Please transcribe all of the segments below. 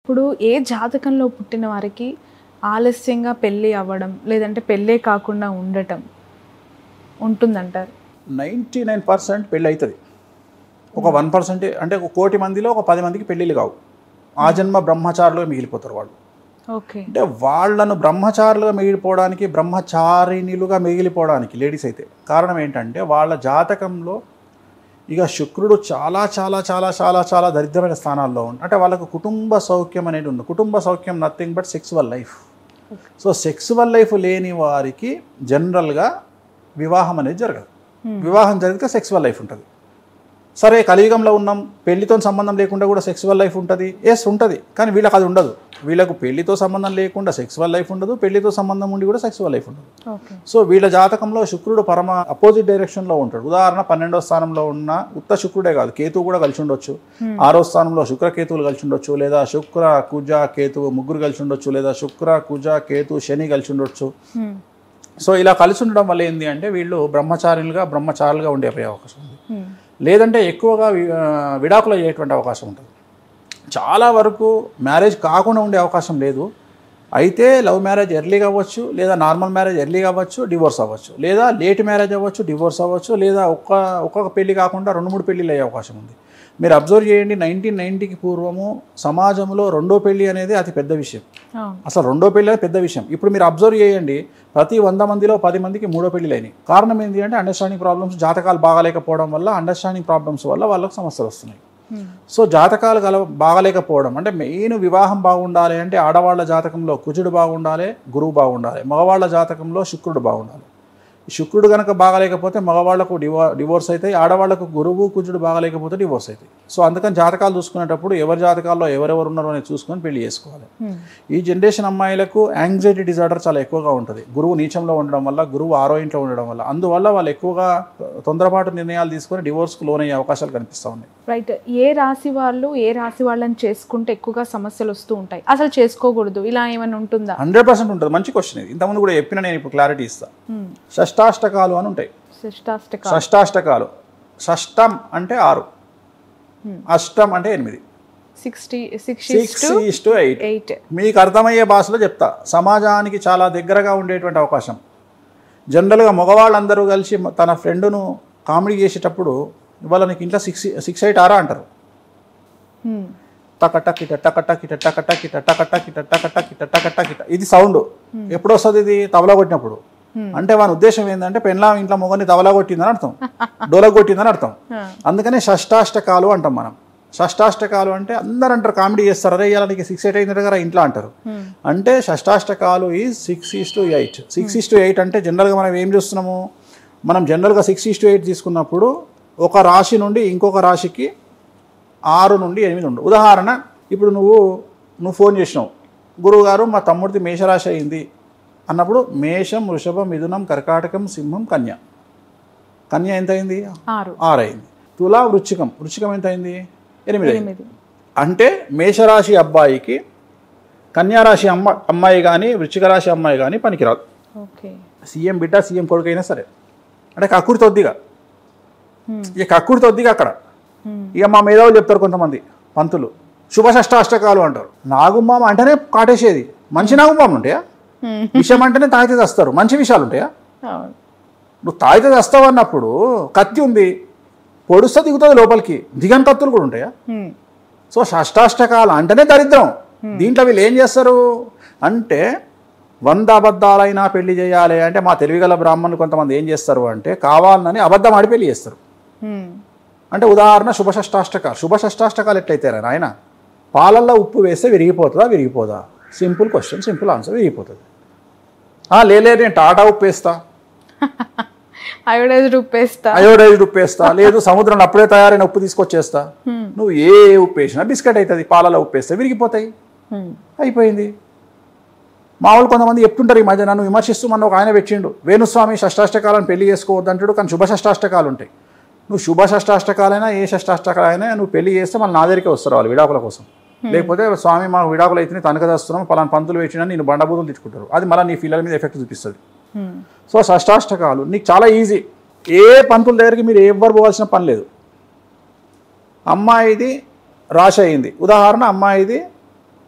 ఇప్పుడు ఏ జాతకంలో పుట్టిన వారికి ఆలస్యంగా పెళ్ళి అవ్వడం లేదంటే పెళ్ళే కాకుండా ఉండటం ఉంటుందంటారు నైంటీ నైన్ పర్సెంట్ పెళ్ళి అవుతుంది ఒక వన్ పర్సెంట్ అంటే ఒక కోటి మందిలో ఒక పది మందికి పెళ్ళిళ్ళు కావు ఆ జన్మ బ్రహ్మచారులుగా మిగిలిపోతారు వాళ్ళు ఓకే అంటే వాళ్ళను బ్రహ్మచారులుగా మిగిలిపోవడానికి బ్రహ్మచారిణులుగా మిగిలిపోవడానికి లేడీస్ అయితే కారణం ఏంటంటే వాళ్ళ జాతకంలో ఇక శుక్రుడు చాలా చాలా చాలా చాలా చాలా దరిద్రమైన స్థానాల్లో ఉంది అంటే వాళ్ళకు కుటుంబ సౌఖ్యం అనేది ఉంది కుటుంబ సౌఖ్యం nothing but sexual life so sexual life లేని వారికి జనరల్గా వివాహం అనేది జరగదు వివాహం జరిగితే సెక్సువల్ లైఫ్ ఉంటుంది సరే కలియుగంలో ఉన్నాం పెళ్లితో సంబంధం లేకుండా కూడా సెక్సువల్ లైఫ్ ఉంటుంది ఎస్ ఉంటుంది కానీ వీళ్ళకి అది ఉండదు వీళ్ళకు పెళ్లితో సంబంధం లేకుండా సెక్సువల్ లైఫ్ ఉండదు పెళ్లితో సంబంధం ఉండి కూడా సెక్సువల్ లైఫ్ ఉండదు ఓకే సో వీళ్ళ జాతకంలో శుక్రుడు పరమ అపోజిట్ డైరెక్షన్లో ఉంటాడు ఉదాహరణ పన్నెండో స్థానంలో ఉన్న ఉత్త శుక్రుడే కాదు కేతువు కూడా కలిసి ఉండొచ్చు ఆరో స్థానంలో శుక్ర కేతువులు కలిసి ఉండొచ్చు లేదా శుక్ర కుజ కేతువు ముగ్గురు కలిసి ఉండొచ్చు లేదా శుక్ర కుజ కేతు శని కలిసి ఉండొచ్చు సో ఇలా కలిసి ఉండడం వల్ల ఏంది అంటే వీళ్ళు బ్రహ్మచారులుగా బ్రహ్మచారులుగా ఉండే అవకాశం ఉంది లేదంటే ఎక్కువగా వి- ఆ, విడాకులు అయ్యేటువంటి అవకాశం ఉంటుంది చాలా వరకు మ్యారేజ్ కాకుండా ఉండే అవకాశం లేదు అయితే లవ్ మ్యారేజ్ ఎర్లీగా అవ్వచ్చు లేదా నార్మల్ మ్యారేజ్ ఎర్లీగా అవ్వచ్చు డివోర్స్ అవ్వచ్చు లేదా లేట్ మ్యారేజ్ అవ్వచ్చు డివోర్స్ అవ్వచ్చు లేదా ఒక్క ఒక్కొక్క పెళ్లి కాకుండా రెండు మూడు పెళ్ళిళ్ళు అయ్యే అవకాశం ఉంది మీరు అబ్జర్వ్ చేయండి నైన్టీన్ నైన్టీకి పూర్వము సమాజంలో రెండో పెళ్లి అనేది అతి పెద్ద విషయం అవును అసలు రెండో పెళ్ళి అనేది పెద్ద విషయం ఇప్పుడు మీరు అబ్జర్వ్ చేయండి ప్రతి వంద మందిలో పది మందికి మూడో పెళ్ళిళ్ళు అయినాయి కారణం ఏంటి అంటే అండర్స్టాండింగ్ ప్రాబ్లమ్స్ జాతకాలు బాగాలేకపోవడం వల్ల అండర్స్టాండింగ్ ప్రాబ్లమ్స్ వల్ల వాళ్ళకి సమస్యలు వస్తున్నాయి సో జాతకాలు గల బాగలేకపోవడం అంటే మెయిన్ వివాహం బాగుండాలి అంటే ఆడవాళ్ళ జాతకంలో కుజుడు బాగుండాలి గురువు బాగుండాలి మగవాళ్ళ జాతకంలో శుక్రుడు బాగుండాలి ఈ శుక్రుడు కనుక బాగలేకపోతే మగవాళ్ళకు డివో డివోర్స్ అవుతాయి ఆడవాళ్ళకు గురువు కుజుడు బాగలేకపోతే డివోర్స్ అవుతాయి సో అందుకని జాతకాలు చూసుకునేటప్పుడు ఎవరి జాతకాల్లో ఎవరెవరు ఉన్నారో అనేది చూసుకొని పెళ్లి చేసుకోవాలి ఈ జనరేషన్ అమ్మాయిలకు యాంగ్జైటీ డిజార్డర్ చాలా ఎక్కువగా ఉంటుంది గురువు నీచంలో ఉండడం వల్ల గురువు ఆరో ఇంట్లో ఉండడం వల్ల అందువల్ల వాళ్ళు ఎక్కువగా తొందరపాటు నిర్ణయాలు తీసుకొని డివోర్స్కు లోనయ్యే అవకాశాలు కనిపిస్తూ ఉన్నాయి రైట్ ఏ రాశి వాళ్ళు ఏ రాశి వాళ్ళని చేసుకుంటే ఎక్కువగా సమస్యలు వస్తూ ఉంటాయి అసలు చేసుకోకూడదు ఇలా ఏమైనా ఉంటుందా హండ్రెడ్ పర్సెంట్ ఉంటుంది మంచి క్వశ్చన్ ఇది ఇంతకుముందు కూడా చెప్పిన నేను ఇప్పుడు క్లారిటీ ఇస్తాను షష్టాష్టకాలు అని ఉంటాయి శిష్టాష్టక షష్టాష్టకాలు షష్టం అంటే ఆరు అష్టం అంటే ఎనిమిది sixty six six is to eight eight మీకు అర్థమయ్యే భాషలో చెప్తా సమాజానికి చాలా దగ్గరగా ఉండేటువంటి అవకాశం జనరల్గా మగవాళ్ళందరూ కలిసి మ- తన ఫ్రెండ్ను కామెడీ చేసేటప్పుడు ఇవాళ నీకు ఇంట్లో సిక్స్ సిక్స్ ఎయిట్ ఆరా అంటారు టకటకిట టకటకిట టకటకిట టకటకిట టకటకిట టకటకిట ఇది సౌండ్ ఎప్పుడు వస్తుంది ఇది తబలా కొట్టినప్పుడు అంటే వాని ఉద్దేశం ఏంటంటే పెన్లా ఇంట్లో మొగని తబలా కొట్టిందని అర్థం డోల కొట్టిందని అర్థం అందుకనే షష్టాష్టకాలు అంటాం మనం షష్టాష్టకాలు అంటే అందరు అంటారు కామెడీ చేస్తారు అరే ఇవాళ నీకు సిక్స్ ఎయిట్ అయిన దగ్గర ఇంట్లో అంటారు అంటే షష్టాష్టకాలు ఈ six is to eight six is to eight అంటే జనరల్గా మనం ఏం చూస్తున్నాము మనం జనరల్గా సిక్స్ ఈస్ టు ఎయిట్ తీసుకున్నప్పుడు ఒక రాశి నుండి ఇంకొక రాశికి ఆరు నుండి ఎనిమిది ఉండు ఉదాహరణ ఇప్పుడు నువ్వు నువ్వు ఫోన్ చేసినావు గురువుగారు మా తమ్ముడిది మేషరాశి అయింది అన్నప్పుడు మేషం వృషభం మిథునం కర్కాటకం సింహం కన్య కన్య ఎంత అయింది ఆరు ఆరు అయింది తులా వృచ్చికం వృచ్చికం ఎంత అయింది ఎనిమిది అయింది ఎనిమిది అంటే మేషరాశి అబ్బాయికి కన్యారాశి అమ్మ అమ్మాయి కానీ వృచ్చిక రాశి అమ్మాయి కానీ పనికిరాదు ఓకే సీఎం బిడ్డ సీఎం కొడుకైనా సరే అంటే కక్కుడి తొద్దిగా ఇక కక్కుడి తొద్దిగా అక్కడ ఇక మా మేధావులు చెప్తారు కొంతమంది పంతులు శుభ షష్టాష్టకాలు అంటారు నాగుమ్మామ అంటేనే కాటేసేది మంచి నాగుమ్మామ ఉంటాయా విషయం అంటేనే తాగితే తెస్తారు మంచి విషయాలు ఉంటాయా అవును నువ్వు తాగితే తెస్తావు అన్నప్పుడు కత్తి ఉంది పొడుస్తా దిగుతుంది లోపలికి దిగని కత్తులు కూడా ఉంటాయా Hmm. సో షష్టాష్టకాలు అంటేనే దరిద్రం దీంట్లో వీళ్ళు ఏం చేస్తారు అంటే వంద అబద్ధాలైనా పెళ్లి చేయాలి అంటే మా తెలివిగల బ్రాహ్మణులు కొంతమంది ఏం చేస్తారు అంటే కావాలని అబద్ధం ఆడి పెళ్లి చేస్తారు Hmm. అంటే ఉదాహరణ శుభ షష్టాష్టకాలు శుభ షష్టాష్టకాలు ఎట్లయితే ఆయన పాలల్లో ఉప్పు వేస్తే విరిగిపోతుందా విరిగిపోదా సింపుల్ క్వశ్చన్ సింపుల్ ఆన్సర్ విరిగిపోతుంది ఆ, లేలే నేను టాటా ఉప్పు వేస్తా అయోడైజ్ రూపేస్తా అయోడైజ్డ్ ఉప్పు వేస్తా లేదు సముద్రంలో అప్పుడే తయారైన ఉప్పు తీసుకొచ్చేస్తా నువ్వు ఏ ఉప్పు వేసినా బిస్కెట్ అవుతుంది పాలలో ఉప్పు వేస్తే విరిగిపోతాయి Hmm. అయిపోయింది మామూలు కొంతమంది చెప్తుంటారు ఈ మధ్య నన్ను విమర్శిస్తూ మన ఒక ఆయన పెట్టిండు వేణుస్వామి షష్టాష్టకాలను పెళ్లి చేసుకోవద్దు అంటాడు కానీ శుభ షష్టాష్టకాలు ఉంటాయి నువ్వు శుభ షష్టాష్టకాలైనా ఏ షష్టాష్టకాలైనా నువ్వు పెళ్లి చేస్తే మన నా దగ్గరికి వస్తారు వాళ్ళు విడాకుల కోసం లేకపోతే స్వామి మాకు విడాకులు అయితే తనకదేస్తున్నాం పలానా పంతులు పెట్టినా నేను బండబూతులు తెచ్చుకుంటారు అది మళ్ళీ నీ పిల్లల మీద ఎఫెక్ట్ చూపిస్తుంది Hmm. సో షష్టాష్టకాలు నీకు చాలా ఈజీ ఏ పంతుల దగ్గరికి మీరు ఎవ్వరు పోవాల్సిన పని లేదు అమ్మాయిది రాశి అయింది ఉదాహరణ అమ్మాయిది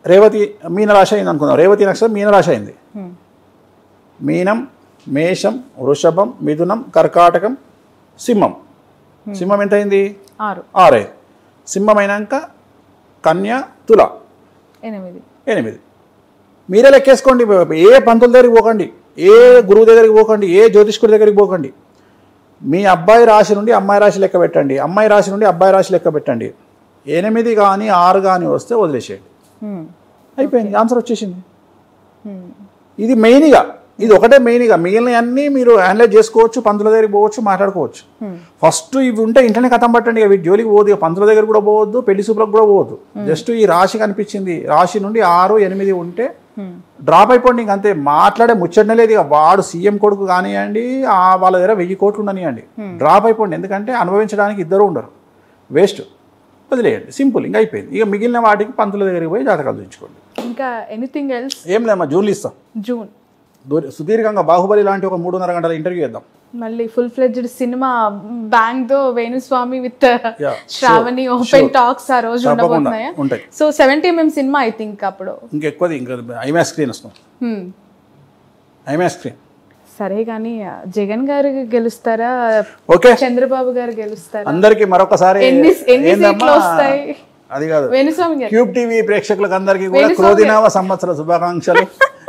రేవతి మీనరాశి అయింది అనుకుందాం రేవతి నక్షత్రం మీనరాశి అయింది హ్మ్. మీనం మేషం వృషభం మిథునం కర్కాటకం సింహం సింహం ఎంత అయింది ఆరు ఆరే సింహం అయినాక కన్య తుల ఎనిమిది ఎనిమిది మీరే లెక్కేసుకోండి ఏ పంతుల దగ్గరికి పోకండి ఏ గురువు దగ్గరికి పోకండి ఏ జ్యోతిష్కుడి దగ్గరికి పోకండి మీ అబ్బాయి రాశి నుండి అమ్మాయి రాశి లెక్క పెట్టండి అమ్మాయి రాశి నుండి అబ్బాయి రాశి లెక్క పెట్టండి ఎనిమిది కానీ ఆరు కానీ వస్తే వదిలేసేయండి హ్మ్. అయిపోయింది ఆన్సర్ వచ్చేసింది హ్మ్. ఇది మెయిన్గా ఇది ఒకటే మెయిన్గా మిగిలిన అన్నీ మీరు అనలైజ్ చేసుకోవచ్చు పంతుల దగ్గరికి పోవచ్చు మాట్లాడుకోవచ్చు హ్మ్. ఫస్ట్ ఇవి ఉంటే ఇంటనే కథం పట్టండి ఇక వీటి జోలికి పోదు ఇక పంతుల దగ్గర కూడా పోవద్దు పెళ్లి సూపులకు కూడా పోవద్దు జస్ట్ ఈ రాశి కనిపించింది రాశి నుండి ఆరు ఎనిమిది ఉంటే హ్మ్. డ్రాప్ అయిపోండి ఇంక అంతే మాట్లాడే ముచ్చటనే లేదు ఇక వాడు సీఎం కొడుకు కానివ్వండి ఆ వాళ్ళ దగ్గర వెయ్యి కోట్లు ఉండనివ్వండి డ్రాప్ అయిపోండి ఎందుకంటే అనుభవించడానికి ఇద్దరు ఉండరు వేస్ట్ వదిలేయండి సింపుల్ ఇంకా అయిపోయింది ఇక మిగిలిన వాటికి పంతుల దగ్గరికి పోయి జాతకాలు చూపించుకోండి ఇంకా ఎనీథింగ్ ఎల్స్ ఏం లేదమ్మా జూన్లు ఇస్తాం జూన్ దూర- సుదీర్ఘంగా బాహుబలి లాంటి ఒక మూడున్నర గంటల ఇంటర్వ్యూ చేద్దాం మళ్ళీ ఫుల్ ఫ్లెడ్జ్డ్ సినిమా బ్యాంక్ తో Venuswamy with Yeah, Sravani sure, open sure. Talks ఆ రోజు తప్పకుండా ఉండబోతున్నాయా ఉంటాయి so seventy MM cinema I think అప్పుడు ఇంకెక్కువది ఇంకా ఐమాక్స్ స్క్రీన్ వస్తాం హ్మ్. ఐమాక్స్ స్క్రీన్ సరే కానీ జగన్ గారు గెలుస్తారా ఓకే చంద్రబాబు గారు గెలుస్తారా అందరికి మరొకసారి ఎన్ని ఎన్ని ఏందమ్మా? సీట్లు వస్తాయి అది కాదు వేణుస్వామి గారు క్యూబ్ టీవీ ప్రేక్షకులకు అందరికీ కూడా వేణుస్వామి క్రోధినామ సంవత్సర శుభాకాంక్షలు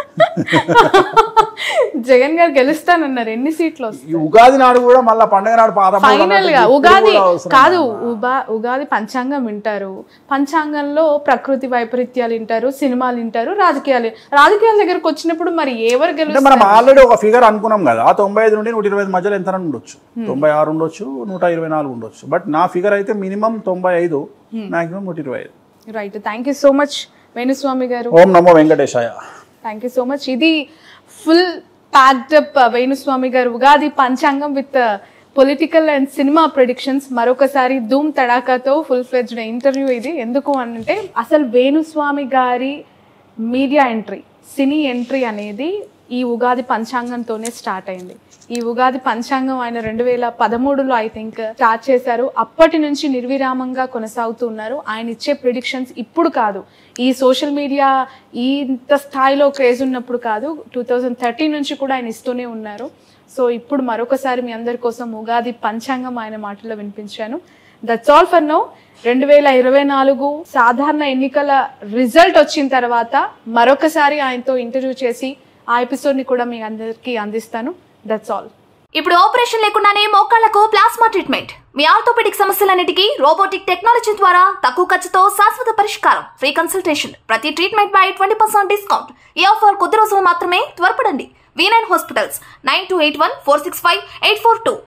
జగన్ గారు గెలుస్తానన్నారు ఎన్ని సీట్లు వస్తాయి ఈ ఉగాది నాడు కూడా మళ్ళా పండగ నాడు పాదం ఫైనల్ గా ఉగాది కాదు ఉగా ఉగాది పంచాంగం వింటారు పంచాంగంలో ప్రకృతి వైపరీత్యాలు వింటారు సినిమాలు వింటారు రాజకీయాలు రాజకీయాల దగ్గరకు వచ్చినప్పుడు మరి ఎవరు అంటే గెలుస్తారు మనం ఆల్రెడీ ఒక ఫిగర్ అనుకున్నాం కదా తొంభై ఐదు నుండి నూట ఇరవై ఐదు మధ్యలో ఎంత ఉండొచ్చు తొంభై ఆరు ఉండొచ్చు నూట ఇరవై నాలుగు ఉండొచ్చు బట్ నా ఫిగర్ అయితే మినిమం తొంభై ఐదు మాక్సిమం నూట ఇరవై ఐదు right thank you so much Venuswamy గారు ఓం నమో వెంకటేశాయ థ్యాంక్ యూ సో మచ్ ఇది ఫుల్ ప్యాక్డ్ అప్ వేణుస్వామి గారు Ugadi panchangam with political and cinema predictions మరొకసారి ధూమ్ తడాకాతో ఫుల్ ఫ్లెజ్డ్ ఇంటర్వ్యూ ఇది ఎందుకు అంటే అసలు వేణుస్వామి గారి మీడియా ఎంట్రీ సినీ ఎంట్రీ అనేది ఈ ఉగాది పంచాంగంతోనే స్టార్ట్ అయింది ఈ ఉగాది పంచాంగం ఆయన రెండు వేల పదమూడులో ఐ థింక్ స్టార్ట్ చేశారు అప్పటి నుంచి నిర్విరామంగా కొనసాగుతూ ఉన్నారు ఆయన ఇచ్చే ప్రిడిక్షన్స్ ఇప్పుడు కాదు ఈ సోషల్ మీడియా ఈ ఇంత స్థాయిలో క్రేజ్ ఉన్నప్పుడు కాదు టూ థౌజండ్ థర్టీ నుంచి కూడా ఆయన ఇస్తూనే ఉన్నారు సో ఇప్పుడు మరొకసారి మీ అందరి కోసం ఉగాది పంచాంగం ఆయన మాటల్లో వినిపించాను దట్స్ ఆల్ ఫర్ నో రెండు వేల ఇరవై నాలుగు సాధారణ ఎన్నికల రిజల్ట్ వచ్చిన తర్వాత మరొకసారి ఆయనతో ఇంటర్వ్యూ చేసి ఆ ఎపిసోడ్ని కూడా మీ అందరికీ అందిస్తాను దట్స్ ఆల్ ఇప్పుడు ఆపరేషన్ లేకుండానే మోకాళ్లకు ప్లాస్మా ట్రీట్మెంట్ మీ ఆర్థోపెడిక్ సమస్యలన్నిటికీ రోబోటిక్ టెక్నాలజీ ద్వారా తక్కువ ఖర్చుతో శాశ్వత పరిష్కారం ఫ్రీ కన్సల్టేషన్ ప్రతి ట్రీట్మెంట్ పై ట్వంటీ పర్సెంట్ డిస్కౌంట్ ఈ ఆఫర్ కొద్ది రోజులు మాత్రమే త్వరపడండి V nine hospitals nine two eight one four six five eight four two